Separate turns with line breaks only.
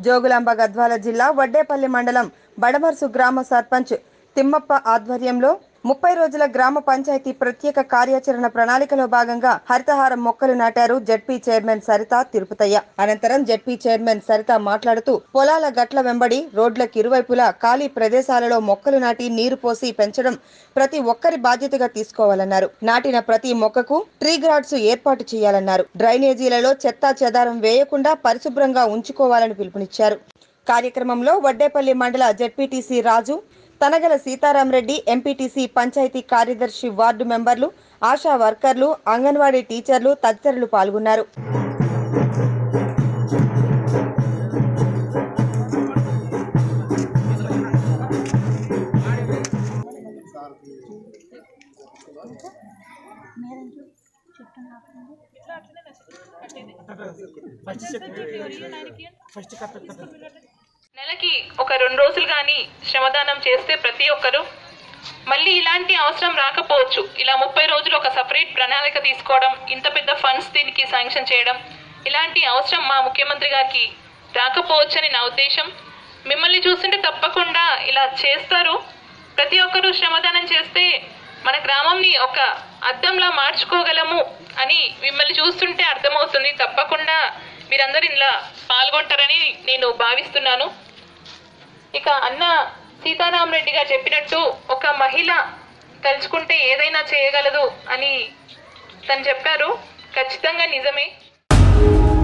జోగులాంబ గద్వాల జిల్లా వడ్డేపల్లి మండలం బడమర్సు గ్రామ సర్పంచ్ తిమ్మప్ప ఆధ్వర్యంలో ముప్పై రోజుల గ్రామ పంచాయతీ ప్రత్యేక కార్యాచరణ ప్రణాళికలో భాగంగా హరితహారం మొక్కలు నాటారు జడ్పీ చైర్మన్ సరిత తిరుపతయ్య అనంతరం జడ్పీ చైర్మన్ సరిత మాట్లాడుతూ పొలాల గట్ల వెంబడి రోడ్లకు ఇరువైపులా ఖాళీ ప్రదేశాలలో మొక్కలు నాటి నీరు పోసి పెంచడం ప్రతి ఒక్కరి బాధ్యతగా తీసుకోవాలన్నారు నాటిన ప్రతి మొక్కకు ట్రీ గార్డ్స్ ఏర్పాటు చేయాలన్నారు డ్రైనేజీలలో చెత్తా చెదారం వేయకుండా పరిశుభ్రంగా ఉంచుకోవాలని పిలుపునిచ్చారు కార్యక్రమంలో వడ్డేపల్లి మండల జడ్పీటీసీ రాజు తనగల సీతారామరెడ్డి ఎంపీటీసీ పంచాయతీ కార్యదర్శి వార్డు మెంబర్లు ఆశా వర్కర్లు అంగన్వాడీ టీచర్లు తదితరులు పాల్గొన్నారు
నెలకి ఒక రెండు రోజులు కానీ శ్రమదానం చేస్తే ప్రతి ఒక్కరు మళ్ళీ ఇలాంటి అవసరం రాకపోవచ్చు ఇలా ముప్పై రోజులు ఒక సపరేట్ ప్రణాళిక తీసుకోవడం ఇంత పెద్ద ఫండ్స్ దీనికి శాంక్షన్ చేయడం ఇలాంటి అవసరం మా ముఖ్యమంత్రి గారికి రాకపోవచ్చని నా ఉద్దేశం మిమ్మల్ని చూస్తుంటే తప్పకుండా ఇలా చేస్తారు ప్రతి ఒక్కరూ శ్రమదానం చేస్తే మన గ్రామంని ఒక అద్దంలా మార్చుకోగలము అని మిమ్మల్ని చూస్తుంటే అర్థమవుతుంది తప్పకుండా మీరందరూ ఇలా పాల్గొంటారని నేను భావిస్తున్నాను ఇక అన్న సీతారామరెడ్డి గారు చెప్పినట్టు ఒక మహిళ తలుచుకుంటే ఏదైనా చేయగలదు అని తను చెప్పారు ఖచ్చితంగా నిజమే